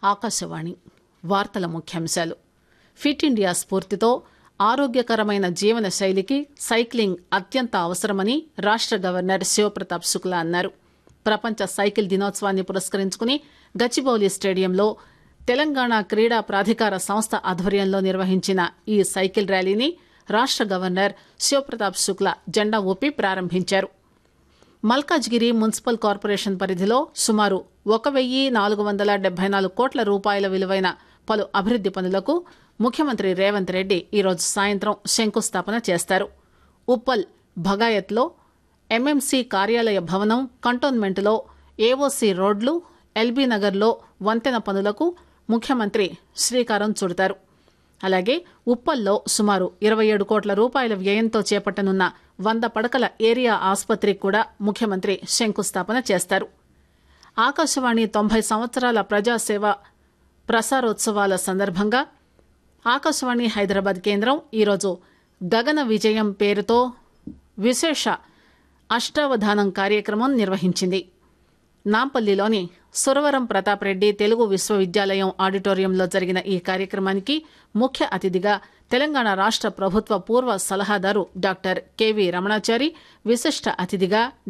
ఆకాశవాణి వార్తల ముఖ్యాంశాలు fit India స్ఫూర్తితో ఆరోగ్యకరమైన జీవన శైలికి సైక్లింగ్ అత్యంత అవసరమని రాష్ట గవర్నర్ శివప్రతాప్ శుక్లా అన్నారు ప్రపంచ సైకిల్ దినోత్సవాన్ని పురస్కరించుకుని గచ్చిబౌలి స్టేడియంలో తెలంగాణ క్రీడా ప్రాధికార సంస్థ ఆధ్వర్యంలో నిర్వహించిన ఈ సైకిల్ ర్యాలీని రాష్ట గవర్నర్ శివప్రతాప్ శుక్లా జెండా ఊపి ప్రారంభించారు మల్కాజ్గిరి మున్సిపల్ కార్పొరేషన్ పరిధిలో సుమారు ఒక వెయ్యి నాలుగు వందల డెబ్బై నాలుగు కోట్ల రూపాయల విలువైన పలు అభివృద్ది పనులకు ముఖ్యమంత్రి రేవంత్ రెడ్డి ఈరోజు సాయంత్రం శంకుస్థాపన చేస్తారు ఉప్పల్ భగాయత్లో ఎంఎంసీ కార్యాలయ భవనం కంటోన్మెంట్లో ఏఓసీ రోడ్లు ఎల్బీ నగర్లో వంతెన పనులకు ముఖ్యమంత్రి శ్రీకారం చుడతారు అలాగే ఉప్పల్లో సుమారు ఇరవై ఏడు కోట్ల రూపాయల వ్యయంతో చేపట్టనున్న వంద పడకల ఏరియా ఆసుపత్రికి కూడా ముఖ్యమంత్రి శంకుస్థాపన చేస్తారు ఆకాశవాణి తొంభై సంవత్సరాల ప్రజాసేవ ప్రసారోత్సవాల సందర్భంగా ఆకాశవాణి హైదరాబాద్ కేంద్రం ఈరోజు గగన విజయం పేరుతో విశేష అష్టావధానం కార్యక్రమం నిర్వహించింది నాంపల్లిలోని సురవరం ప్రతాప్ రెడ్డి తెలుగు విశ్వవిద్యాలయం ఆడిటోరియంలో జరిగిన ఈ కార్యక్రమానికి ముఖ్య అతిథిగా తెలంగాణ రాష్ట ప్రభుత్వ పూర్వ సలహాదారు డాక్టర్ కెవి రమణాచారి విశిష్ట అతిథిగా